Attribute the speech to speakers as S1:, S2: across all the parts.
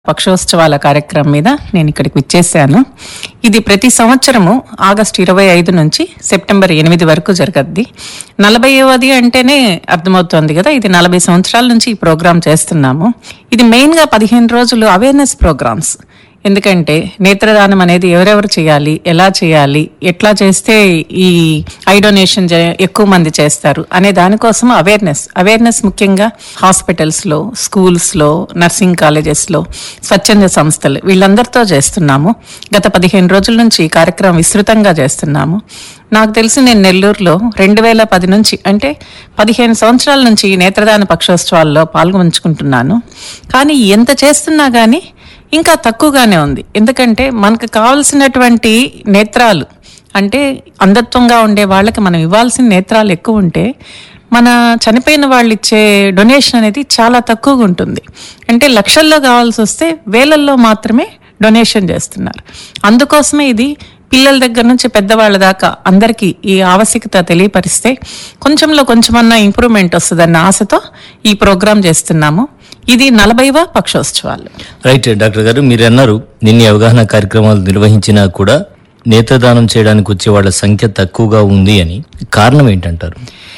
S1: పక్షోత్సవాల కార్యక్రమం మీద నేను ఇక్కడికి విచ్చేసాను ఇది ప్రతి సంవత్సరము ఆగస్టు ఇరవై ఐదు నుంచి సెప్టెంబర్ ఎనిమిది వరకు జరగద్ది నలభైవది అంటేనే అర్థమవుతోంది కదా ఇది నలభై సంవత్సరాల నుంచి ఈ ప్రోగ్రాం చేస్తున్నాము ఇది మెయిన్గా పదిహేను రోజులు అవేర్నెస్ ప్రోగ్రామ్స్ ఎందుకంటే నేత్రదానం అనేది ఎవరెవరు చేయాలి ఎలా చేయాలి ఎట్లా చేస్తే ఈ ఐ డొనేషన్ జే- ఎక్కువ మంది చేస్తారు అనే దానికోసం అవేర్నెస్ అవేర్నెస్ ముఖ్యంగా హాస్పిటల్స్ లో స్కూల్స్ లో నర్సింగ్ కాలేజెస్ లో స్వచ్ఛంద సంస్థలు వీళ్ళందరితో చేస్తున్నాము గత పదిహేను రోజుల నుంచి ఈ కార్యక్రమం విస్తృతంగా చేస్తున్నాము నాకు తెలిసి నేను నెల్లూరులో రెండు వేల పది నుంచి అంటే పదిహేను సంవత్సరాల నుంచి ఈ నేత్రదాన పక్షోత్సవాల్లో పాల్గొంచుకుంటున్నాను కానీ ఎంత చేస్తున్నా కానీ ఇంకా తక్కువగానే ఉంది ఎందుకంటే మనకు కావలసినటువంటి నేత్రాలు అంటే అంధత్వంగా ఉండే వాళ్ళకి మనం ఇవ్వాల్సిన నేత్రాలు ఎక్కువ ఉంటే మన చనిపోయిన వాళ్ళు ఇచ్చే డొనేషన్ అనేది చాలా తక్కువగా ఉంటుంది అంటే లక్షల్లో కావాల్సి వస్తే వేలల్లో మాత్రమే డొనేషన్ చేస్తున్నారు అందుకోసమే ఇది పిల్లల దగ్గర నుంచి పెద్దవాళ్ళ దాకా అందరికీ ఈ ఆవశ్యకత తెలియపరిస్తే కొంచెంలో కొంచెమన్నా ఇంప్రూవ్మెంట్ వస్తుందన్న ఆశతో ఈ ప్రోగ్రాం చేస్తున్నాము ఇది నలభైవ పక్షోత్సవాలు
S2: రైట్ డాక్టర్ గారు మీరు అన్నారు నిన్ని అవగాహన కార్యక్రమాలు నిర్వహించినా కూడా నేత్రదానం చేయడానికి వచ్చే వాళ్ళ సంఖ్య తక్కువగా ఉంది అని కారణం ఏంటంటారు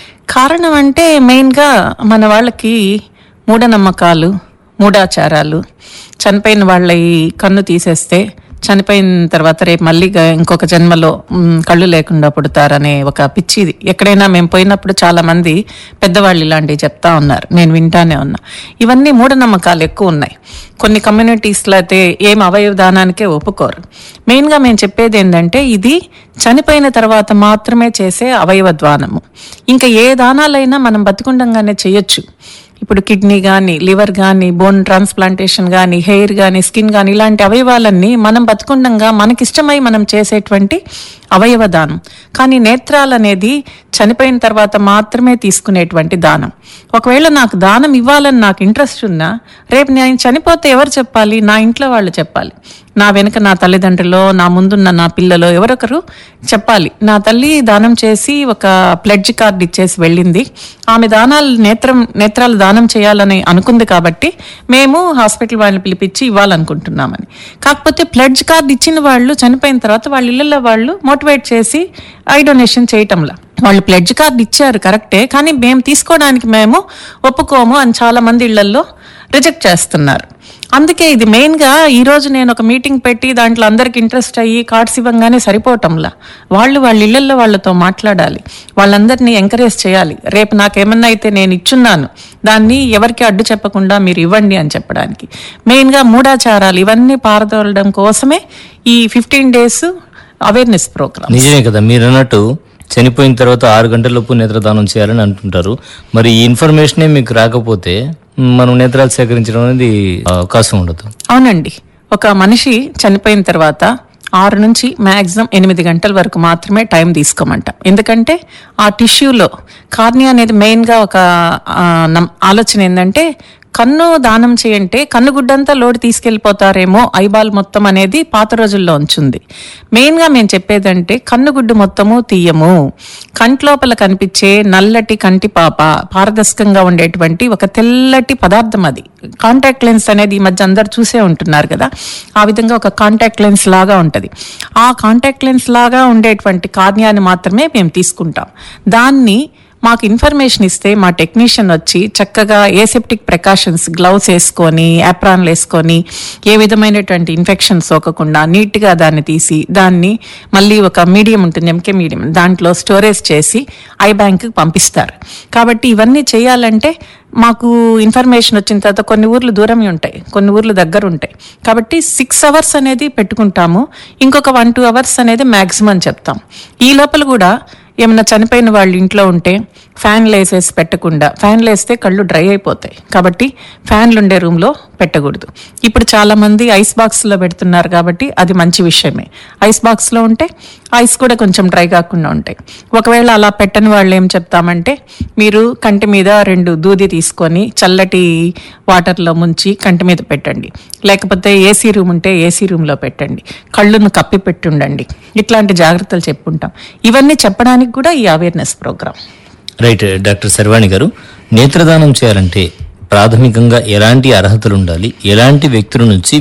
S1: కారణం అంటే మెయిన్గా మన వాళ్ళకి మూఢనమ్మకాలు మూఢాచారాలు చనిపోయిన వాళ్ళ ఈ కన్ను తీసేస్తే చనిపోయిన తర్వాత రేపు మళ్ళీ గా- ఇంకొక జన్మలో మ్, కళ్ళు లేకుండా పుడతారనే ఒక పిచ్చిది ఎక్కడైనా మేము పోయినప్పుడు చాలా మంది పెద్దవాళ్ళు ఇలాంటివి చెప్తా ఉన్నారు నేను వింటానే ఉన్నా ఇవన్నీ మూఢనమ్మకాలు ఎక్కువ ఉన్నాయి కొన్ని కమ్యూనిటీస్లో అయితే ఏం అవయవ దానానికే ఒప్పుకోరు మెయిన్గా మేము చెప్పేది ఏంటంటే ఇది చనిపోయిన తర్వాత మాత్రమే చేసే అవయవ దానము ఇంకా ఏ దానాలైనా మనం బతికుండంగానే చేయొచ్చు ఇప్పుడు కిడ్నీ కానీ లివర్ కానీ బోన్ ట్రాన్స్ప్లాంటేషన్ కానీ హెయిర్ కానీ స్కిన్ కానీ ఇలాంటి అవయవాలన్నీ మనం బతుకుండంగా మనకిష్టమై మనం చేసేటువంటి అవయవ దానం కానీ నేత్రాలు అనేది చనిపోయిన తర్వాత మాత్రమే తీసుకునేటువంటి దానం ఒకవేళ నాకు దానం ఇవ్వాలని నాకు ఇంట్రెస్ట్ ఉన్నా రేపు నేను చనిపోతే ఎవరు చెప్పాలి నా ఇంట్లో వాళ్ళు చెప్పాలి నా వెనుక నా తల్లిదండ్రులో నా ముందున్న నా పిల్లలో ఎవరొకరు చెప్పాలి నా తల్లి దానం చేసి ఒక ప్లెడ్జ్ కార్డ్ ఇచ్చేసి వెళ్ళింది ఆమె దానాలు నేత్రం నేత్రాలు దానం చేయాలని అనుకుంది కాబట్టి మేము హాస్పిటల్ వాళ్ళని పిలిపించి ఇవ్వాలనుకుంటున్నామని కాకపోతే ప్లెడ్జ్ కార్డ్ ఇచ్చిన వాళ్ళు చనిపోయిన తర్వాత వాళ్ళ ఇళ్ళల్లో వాళ్ళు మోటివేట్ చేసి ఐ డొనేషన్ చేయటంలా వాళ్ళు ప్లెడ్జ్ కార్డ్ ఇచ్చారు కరెక్టే కానీ మేము తీసుకోవడానికి మేము ఒప్పుకోము అని చాలా మంది ఇళ్లలో రిజెక్ట్ చేస్తున్నారు అందుకే ఇది మెయిన్గా ఈ రోజు నేను ఒక మీటింగ్ పెట్టి దాంట్లో అందరికి ఇంట్రెస్ట్ అయ్యి కార్డ్స్ ఇవ్వగానే సరిపోవటంలా వాళ్ళు వాళ్ళ ఇళ్లలో వాళ్ళతో మాట్లాడాలి వాళ్ళందరినీ ఎంకరేజ్ చేయాలి రేపు నాకేమన్నా అయితే నేను ఇచ్చున్నాను దాన్ని ఎవరికి అడ్డు చెప్పకుండా మీరు ఇవ్వండి అని చెప్పడానికి మెయిన్గా మూఢాచారాలు ఇవన్నీ పారదోలడం కోసమే ఈ ఫిఫ్టీన్ డేస్ అవేర్నెస్ ప్రోగ్రామ్
S2: నిజమే కదా మీరు అన్నట్టు చనిపోయిన తర్వాత ఆరు గంటలలోపు నేత్రదానం చేయాలని అంటుంటారు మరి ఈ ఇన్ఫర్మేషనే మీకు రాకపోతే మనం నేత్రాలు సేకరించడం అనేది అవకాశం ఉండదు
S1: అవునండి ఒక మనిషి చనిపోయిన తర్వాత ఆరు నుంచి మ్యాక్సిమం ఎనిమిది గంటల వరకు మాత్రమే టైం తీసుకోమంట ఎందుకంటే ఆ టిష్యూలో కార్నియా అనేది మెయిన్గా ఒక ఆ, నమ్- ఆలోచన ఏంటంటే కన్ను దానం చేయంటే కన్ను గుడ్డంతా లోటు తీసుకెళ్లిపోతారేమో ఐబాల్ మొత్తం అనేది పాత రోజుల్లో ఉంచుంది మెయిన్గా మేము చెప్పేదంటే కన్నుగుడ్డు మొత్తము తీయము కంట్లోపల కనిపించే నల్లటి కంటి పాప పారదర్శకంగా ఉండేటువంటి ఒక తెల్లటి పదార్థం అది కాంటాక్ట్ లెన్స్ అనేది ఈ మధ్య అందరు చూసే ఉంటున్నారు కదా ఆ విధంగా ఒక కాంటాక్ట్ లెన్స్ లాగా ఉంటది ఆ కాంటాక్ట్ లెన్స్ లాగా ఉండేటువంటి కార్నియాన్ని మాత్రమే మేము తీసుకుంటాం దాన్ని మాకు ఇన్ఫర్మేషన్ ఇస్తే మా టెక్నీషియన్ వచ్చి చక్కగా ఏసెప్టిక్ ప్రికాషన్స్ గ్లౌస్ వేసుకొని యాప్రాన్లు వేసుకొని ఏ విధమైనటువంటి ఇన్ఫెక్షన్ సోకకుండా నీట్గా దాన్ని తీసి దాన్ని మళ్ళీ ఒక మీడియం ఉంటుంది ఎంకే మీడియం దాంట్లో స్టోరేజ్ చేసి ఐ బ్యాంక్కి పంపిస్తారు కాబట్టి ఇవన్నీ చేయాలంటే మాకు ఇన్ఫర్మేషన్ వచ్చిన తర్వాత కొన్ని ఊర్లు దూరమే ఉంటాయి కొన్ని ఊర్లు దగ్గర ఉంటాయి కాబట్టి సిక్స్ అవర్స్ అనేది పెట్టుకుంటాము ఇంకొక వన్ టూ అవర్స్ అనేది మ్యాక్సిమం చెప్తాం ఈ లోపల కూడా ఏమైనా చనిపోయిన వాళ్ళు ఇంట్లో ఉంటే ఫ్యాన్లు వేసేసి పెట్టకుండా ఫ్యాన్లు వేస్తే కళ్ళు డ్రై అయిపోతాయి కాబట్టి ఫ్యాన్లు ఉండే రూమ్లో పెట్టకూడదు ఇప్పుడు చాలా మంది ఐస్ బాక్స్లో పెడుతున్నారు కాబట్టి అది మంచి విషయమే ఐస్ బాక్స్లో ఉంటే ఐస్ కూడా కొంచెం డ్రై కాకుండా ఉంటాయి ఒకవేళ అలా పెట్టని వాళ్ళు ఏం చెప్తామంటే మీరు కంటి మీద రెండు దూది తీసుకొని చల్లటి వాటర్లో ముంచి కంటి మీద పెట్టండి లేకపోతే ఏసీ రూమ్ ఉంటే ఏసీ రూమ్లో పెట్టండి కళ్ళును కప్పి పెట్టి ఉండండి ఇట్లాంటి జాగ్రత్తలు చెప్పుంటాం ఇవన్నీ చెప్పడానికి కూడా ఈ awareness program
S2: right doctor Sharvani గారు నేత్రదానం చేయాలంటే ప్రాథమికంగా ఎలాంటి అర్హతలు ఉండాలి ఎలాంటి వ్యక్తుల నుంచి